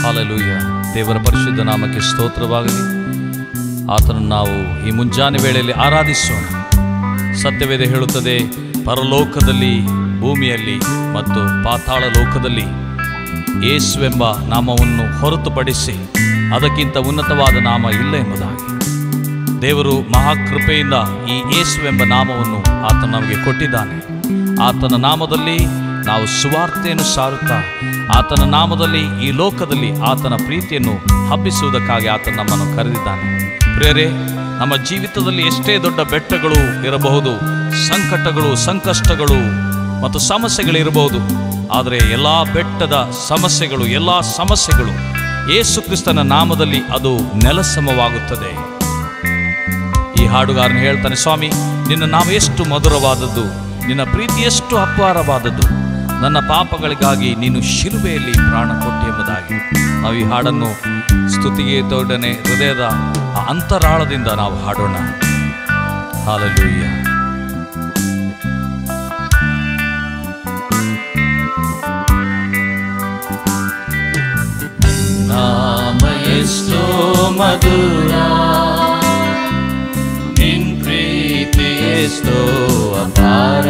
hallelujah ದೇವರ ಪರಿಶುದ್ಧ ನಾಮಕ್ಕೆ ಸ್ತೋತ್ರವಾಗಲಿ ಆತನನ್ನು ನಾವು ಈ ಮುಂಜಾನೆ ವೇಳೆಯಲ್ಲಿ ಆರಾಧಿಸೋಣ ಸತ್ಯವೇದ ಹೇಳುತ್ತದೆ ಪರಲೋಕದಲ್ಲಿ ಭೂಮಿಯಲ್ಲಿ ಮತ್ತು ಪಾತಾಳ ಲೋಕದಲ್ಲಿ ಯೇಸುವೆಂಬ ನಾಮವನ್ನು ಹೊರತುಪಡಿಸಿ ಅದಕ್ಕಿಂತ ಉನ್ನತವಾದ ನಾಮ ಇಲ್ಲ ಎಂಬುದಾಗಿ ದೇವರು ಮಹಾಕೃಪೆಯಿಂದ ಈ ಯೇಸುವೆಂಬ ನಾಮವನ್ನು ಆತ ನಮಗೆ ಕೊಟ್ಟಿದ್ದಾನೆ ಆತನ ನಾಮದಲ್ಲಿ ನಾವು ಸುವಾರ್ತೆಯನ್ನು ಸಾರುತ್ತಾ ಆತನ ನಾಮದಲ್ಲಿ ಈ ಲೋಕದಲ್ಲಿ ಆತನ ಪ್ರೀತಿಯನ್ನು ಹಬ್ಬಿಸುವುದಕ್ಕಾಗಿ ಆತ ನಮ್ಮನ್ನು ಕರೆದಿದ್ದಾನೆ ಪ್ರೇರೆ ನಮ್ಮ ಜೀವಿತದಲ್ಲಿ ಎಷ್ಟೇ ದೊಡ್ಡ ಬೆಟ್ಟಗಳು ಇರಬಹುದು ಸಂಕಟಗಳು ಸಂಕಷ್ಟಗಳು ಮತ್ತು ಸಮಸ್ಯೆಗಳಿರಬಹುದು ಆದರೆ ಎಲ್ಲ ಬೆಟ್ಟದ ಸಮಸ್ಯೆಗಳು ಎಲ್ಲ ಸಮಸ್ಯೆಗಳು ಯೇಸು ಕ್ರಿಸ್ತನ ನಾಮದಲ್ಲಿ ಅದು ನೆಲಸಮವಾಗುತ್ತದೆ ಈ ಹಾಡುಗಾರನು ಹೇಳ್ತಾನೆ ಸ್ವಾಮಿ ನಿನ್ನ ನಾಮ ಎಷ್ಟು ಮಧುರವಾದದ್ದು ನಿನ್ನ ಪ್ರೀತಿ ಎಷ್ಟು ಅಪಾರವಾದದ್ದು ನನ್ನ ಪಾಪಗಳಿಗಾಗಿ ನೀನು ಶಿಲುಬೆಯಲ್ಲಿ ಪ್ರಾಣ ಕೊಟ್ಟೆ ಎಂಬುದಾಗಿ ನಾವು ಈ ಹಾಡನ್ನು ಸ್ತುತಿಗೆ ತೋಡನೆ ಹೃದಯದ ಆ ಅಂತರಾಳದಿಂದ ನಾವು ಹಾಡೋಣ ಹಾಲಲ್ಲೂಯ್ಯ ನಾಮ ಎಷ್ಟೋ ಮಧುರ ನಿನ್ ಪ್ರೀತಿ ಎಷ್ಟೋ ಅಪಾರ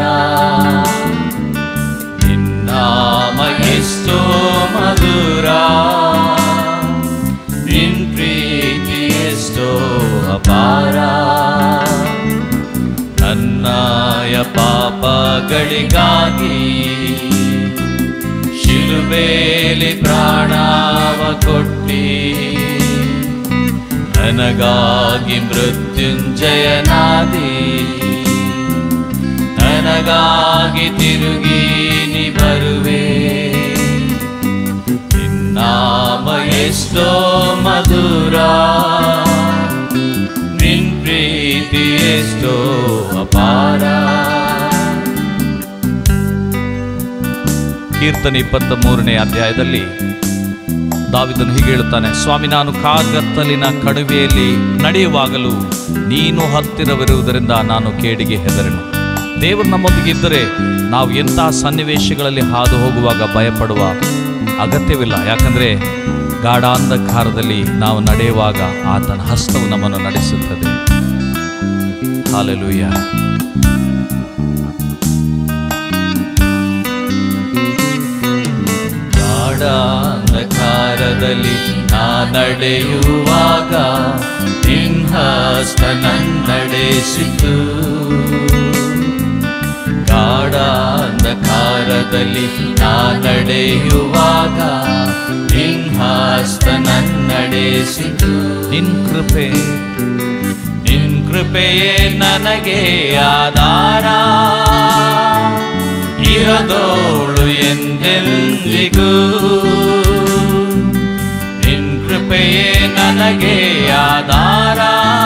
ನಿನ್ನಾಮ ಎಷ್ಟೋ ಮಧುರ ನಿನ್ ಪ್ರೀತಿ ಎಷ್ಟೋ ಅಪಾರ ನನ್ನಾಯ ಪಾಪಗಳಿಗಾಗಿ ಶಿಲುಬೇಲಿ ಪ್ರಾಣವ ಕೊಟ್ಟಿ ನನಗಾಗಿ ಮೃತ್ಯುಂಜಯನಾದಿ ನನಗಾಗಿ ತಿರುಗಿ ನೀ ಬರುವೆ ನಿನ್ನಾಮ ಎಷ್ಟೋ ಮಧುರ ನಿನ್ ಪ್ರೀತಿ ಎಷ್ಟೋ ಅಪಾರ ಕೀರ್ತನೆ ಇಪ್ಪತ್ತ ಮೂರನೇ ಅಧ್ಯಾಯದಲ್ಲಿ ದಾವಿದನು ಹೀಗೆ ಹೇಳುತ್ತಾನೆ ಸ್ವಾಮಿ ನಾನು ಕಾಗತ್ತಲಿನ ಕಡುವೆಯಲ್ಲಿ ನಡೆಯುವಾಗಲೂ ನೀನು ಹತ್ತಿರವಿರುವುದರಿಂದ ನಾನು ಕೇಡಿಗೆ ಹೆದರೆನು ದೇವರು ನಮ್ಮೊಂದಿಗೆ ಇದ್ದರೆ ನಾವು ಎಂಥ ಸನ್ನಿವೇಶಗಳಲ್ಲಿ ಹಾದು ಹೋಗುವಾಗ ಭಯಪಡುವ ಅಗತ್ಯವಿಲ್ಲ ಯಾಕಂದರೆ ಗಾಢಾಂಧಕಾರದಲ್ಲಿ ನಾವು ನಡೆಯುವಾಗ ಆತನ ಹಸ್ತವು ನಮ್ಮನ್ನು ನಡೆಸುತ್ತದೆ ಹಾಲೆಲೂಯ್ಯ ಗಾಢಾಂಧಕಾರದಲ್ಲಿ ನಾ ನಡೆಯುವಾಗ ನಿನ್ಹಸ್ತ ನನ್ನಡೆಸಿತು ಗಾಢಾಂಧಕಾರದಲ್ಲಿ ನಾ ನಡೆಯುವಾಗ ನಿನ್ಹಸ್ತ ನನ್ನಡೆಸಿತು ನಿನ್ ಕೃಪೆ ನಿನ್ ಕೃಪೆಯೇ ನನಗೆ ಆಧಾರ ಇರದೋಳು ಎಂದೆಂದಿಗೂ ನಿನ್ ಕೃಪೆಯೇ ನನಗೆ ಆಧಾರ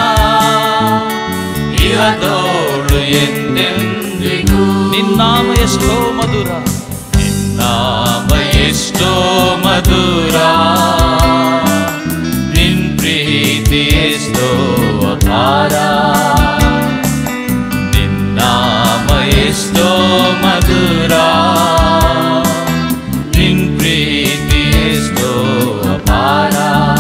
ಇರದೋಳು ಎಂದೆಂದಿಗೂ ನಿನ್ನಾಮ ಎಷ್ಟೋ ಮಧುರ ನಿನ್ನಾಮ ಎಷ್ಟೋ ಮಧುರ ನಿನ್ ಪ್ರೀತಿ ಎಷ್ಟೋ ಅಪಾರ ನಿನ್ನಾಮ ಎಷ್ಟೋ ಮಧುರ ನಿನ್ ಪ್ರೀತಿ ಎಷ್ಟೋ ಅಪಾರ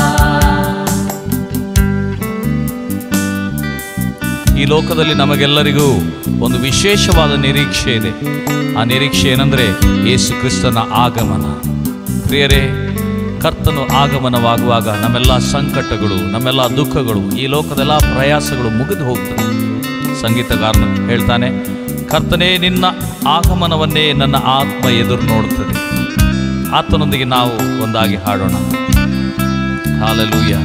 ಈ ಲೋಕದಲ್ಲಿ ನಮಗೆಲ್ಲರಿಗೂ ಒಂದು ವಿಶೇಷವಾದ ನಿರೀಕ್ಷೆ ಇದೆ ಆ ನಿರೀಕ್ಷೆ ಏನಂದ್ರೆ ಯೇಸು ಕ್ರಿಸ್ತನ ಆಗಮನ ಪ್ರಿಯರೇ ಕರ್ತನು ಆಗಮನವಾಗುವಾಗ ನಮ್ಮೆಲ್ಲ ಸಂಕಟಗಳು ನಮ್ಮೆಲ್ಲ ದುಃಖಗಳು ಈ ಲೋಕದೆಲ್ಲ ಪ್ರಯಾಸಗಳು ಮುಗಿದು ಹೋಗ್ತದೆ ಸಂಗೀತಗಾರನು ಹೇಳ್ತಾನೆ ಕರ್ತನೇ ನಿನ್ನ ಆಗಮನವನ್ನೇ ನನ್ನ ಆತ್ಮ ಎದುರು ನೋಡುತ್ತದೆ ಆತನೊಂದಿಗೆ ನಾವು ಒಂದಾಗಿ ಹಾಡೋಣ ಹಾಲೆಲೂಯ್ಯ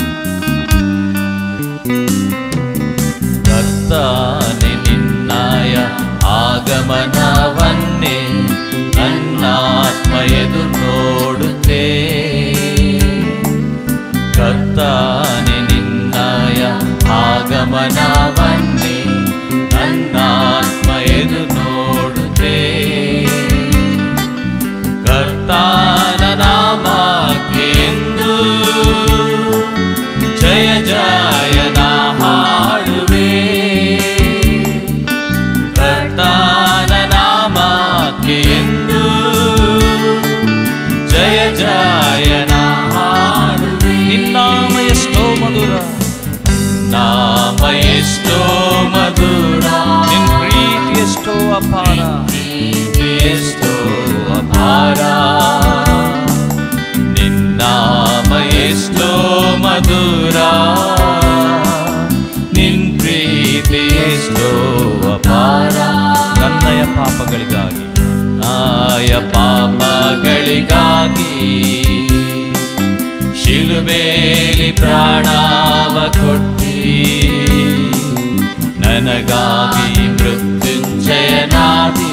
ಕರ್ತಾನೆ ನಿನ್ನಾಯ ಆಗಮನವನ್ನೇ ನನ್ನಾತ್ಮ ಎದು ನೋಡುತ್ತೆ ಕರ್ತಾನೆ ನಿನ್ನಾಯ ಆಗಮನವನ್ನೇ ನನ್ನಾತ್ಮ ಎದು ನೋಡುತ್ತೆ ಕರ್ತಾನ ನಾಮಕ್ಕೆ ಎಂದು ಜಯ ಜಯನ ಹಾಡುವೆ ಕರ್ತಾನ ನಾಮಕ್ಕೆ ಎಂದು ಜಯ ಜಯನ ಹಾಡುವೆ ಮಧುರ ನಿನ್ ಪ್ರೀತಿ ಎಷ್ಟೋ ಅಪಾರ ಪ್ರೀತಿ ಎಷ್ಟೋ ಅಪಾರ ನಿನ್ನಾಮ ಎಷ್ಟೋ ಮಧುರ ನಿನ್ ಪ್ರೀತಿ ಎಷ್ಟೋ ಅಪಾರ ನನ್ನಯ ಪಾಪಗಳಿಗಾಗಿ ಆಯ ಪಾಪಗಳಿಗಾಗಿ ಶಿಲುಬೇಲಿ ಪ್ರಾಣವ ಕೊಟ್ಟಿ ನನಗಾಗಿ ಮೃತ್ಯುಂಜಯನಾದಿ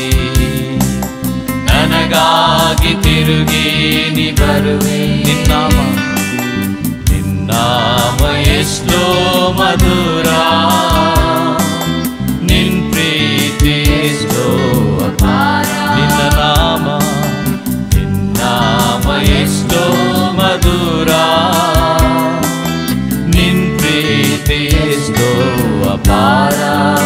ನನಗಾಗಿ ತಿರುಗಿ ನಿ ಬರುವೆ ನಿನ್ನಾಮ ನಿನ್ನಾಮ ಎಷ್ಟೋ ಮಧುರ ನಿನ್ ಪ್ರೀತಿ ಎಷ್ಟೋ ಅಪಾರ ನಿನ್ನ ನಾಮ ನಿನ್ನಾಮ ಎಷ್ಟೋ ಮಧುರ ನಿನ್ ಪ್ರೀತಿ ಎಷ್ಟೋ ಅಪಾರ